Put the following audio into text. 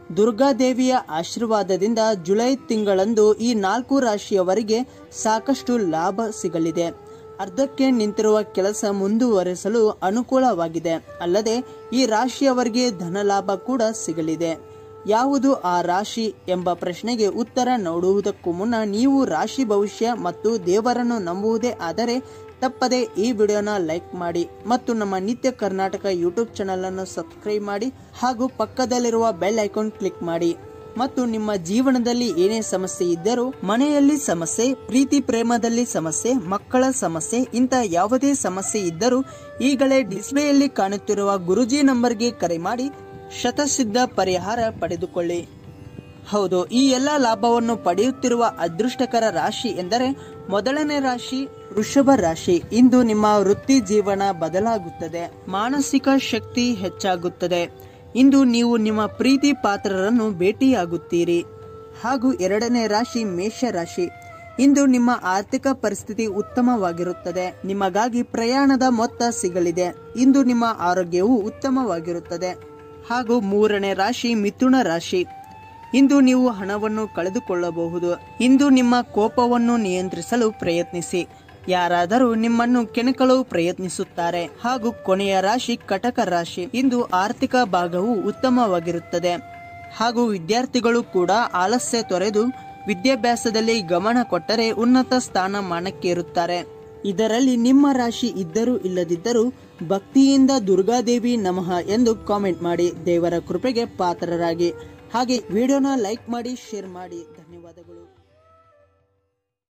ದುರ್ಗಾದೇವಿಯ ಆಶೀರ್ವಾದದಿಂದ ಜುಲೈ ತಿಂಗಳಂದು ಈ ನಾಲ್ಕು ರಾಶಿಯವರಿಗೆ ಸಾಕಷ್ಟು ಲಾಭ ಸಿಗಲಿದೆ ಅರ್ಧಕ್ಕೆ ನಿಂತಿರುವ ಕೆಲಸ ಮುಂದುವರೆಸಲು ಅನುಕೂಲವಾಗಿದೆ ಅಲ್ಲದೆ ಈ ರಾಶಿಯವರಿಗೆ ಧನಲಾಭ ಕೂಡ ಸಿಗಲಿದೆ ಯಾವುದು ಆ ರಾಶಿ ಎಂಬ ಪ್ರಶ್ನೆಗೆ ಉತ್ತರ ನೋಡುವುದಕ್ಕೂ ಮುನ್ನ ನೀವು ರಾಶಿ ಭವಿಷ್ಯ ಮತ್ತು ದೇವರನ್ನು ನಂಬುವುದೇ ಆದರೆ ತಪ್ಪದೆ ಈ ವಿಡಿಯೋನ ಲೈಕ್ ಮಾಡಿ ಮತ್ತು ನಮ್ಮ ನಿತ್ಯ ಕರ್ನಾಟಕ ಯೂಟ್ಯೂಬ್ ಚಾನಲ್ ಅನ್ನು ಸಬ್ಸ್ಕ್ರೈಬ್ ಮಾಡಿ ಹಾಗೂ ಪಕ್ಕದಲ್ಲಿರುವ ಬೆಲ್ ಐಕಾನ್ ಕ್ಲಿಕ್ ಮಾಡಿ ಮತ್ತು ನಿಮ್ಮ ಜೀವನದಲ್ಲಿ ಏನೇ ಸಮಸ್ಯೆ ಇದ್ದರೂ ಮನೆಯಲ್ಲಿ ಸಮಸ್ಯೆ ಪ್ರೀತಿ ಪ್ರೇಮದಲ್ಲಿ ಸಮಸ್ಯೆ ಮಕ್ಕಳ ಸಮಸ್ಯೆ ಇಂಥ ಯಾವುದೇ ಸಮಸ್ಯೆ ಇದ್ದರೂ ಈಗಲೇ ಡಿಸ್ಪ್ಲೇಯಲ್ಲಿ ಕಾಣುತ್ತಿರುವ ಗುರುಜಿ ನಂಬರ್ಗೆ ಕರೆ ಮಾಡಿ ಶತಸಿದ್ಧ ಪರಿಹಾರ ಪಡೆದುಕೊಳ್ಳಿ ಹೌದು ಈ ಎಲ್ಲ ಲಾಭವನ್ನು ಪಡೆಯುತ್ತಿರುವ ಅದೃಷ್ಟಕರ ರಾಶಿ ಎಂದರೆ ಮೊದಲನೇ ರಾಶಿ ವೃಷಭ ರಾಶಿ ಇಂದು ನಿಮ್ಮ ವೃತ್ತಿ ಜೀವನ ಬದಲಾಗುತ್ತದೆ ಮಾನಸಿಕ ಶಕ್ತಿ ಹೆಚ್ಚಾಗುತ್ತದೆ ಇಂದು ನೀವು ನಿಮ್ಮ ಪ್ರೀತಿ ಪಾತ್ರರನ್ನು ಭೇಟಿಯಾಗುತ್ತೀರಿ ಹಾಗೂ ಎರಡನೇ ರಾಶಿ ಮೇಷ ರಾಶಿ ಇಂದು ನಿಮ್ಮ ಆರ್ಥಿಕ ಪರಿಸ್ಥಿತಿ ಉತ್ತಮವಾಗಿರುತ್ತದೆ ನಿಮಗಾಗಿ ಪ್ರಯಾಣದ ಮೊತ್ತ ಸಿಗಲಿದೆ ಇಂದು ನಿಮ್ಮ ಆರೋಗ್ಯವು ಉತ್ತಮವಾಗಿರುತ್ತದೆ ಹಾಗೂ ಮೂರನೇ ರಾಶಿ ಮಿಥುನ ರಾಶಿ ಇಂದು ನೀವು ಹಣವನ್ನು ಕಳೆದುಕೊಳ್ಳಬಹುದು ಇಂದು ನಿಮ್ಮ ಕೋಪವನ್ನು ನಿಯಂತ್ರಿಸಲು ಪ್ರಯತ್ನಿಸಿ ಯಾರಾದರೂ ನಿಮ್ಮನ್ನು ಕೆಣಕಲು ಪ್ರಯತ್ನಿಸುತ್ತಾರೆ ಹಾಗೂ ಕೊನೆಯ ರಾಶಿ ಕಟಕ ರಾಶಿ ಇಂದು ಆರ್ಥಿಕ ಭಾಗವು ಉತ್ತಮವಾಗಿರುತ್ತದೆ ಹಾಗೂ ವಿದ್ಯಾರ್ಥಿಗಳು ಕೂಡ ಆಲಸ್ಯ ತೊರೆದು ವಿದ್ಯಾಭ್ಯಾಸದಲ್ಲಿ ಗಮನ ಕೊಟ್ಟರೆ ಉನ್ನತ ಸ್ಥಾನಮಾನಕ್ಕೇರುತ್ತಾರೆ ಇದರಲ್ಲಿ ನಿಮ್ಮ ರಾಶಿ ಇದ್ದರೂ ಇಲ್ಲದಿದ್ದರೂ ಭಕ್ತಿಯಿಂದ ದುರ್ಗಾದೇವಿ ನಮಃ ಎಂದು ಕಾಮೆಂಟ್ ಮಾಡಿ ದೇವರ ಕೃಪೆಗೆ ಪಾತ್ರರಾಗಿ ಹಾಗೆ ವಿಡಿಯೋನ ಲೈಕ್ ಮಾಡಿ ಶೇರ್ ಮಾಡಿ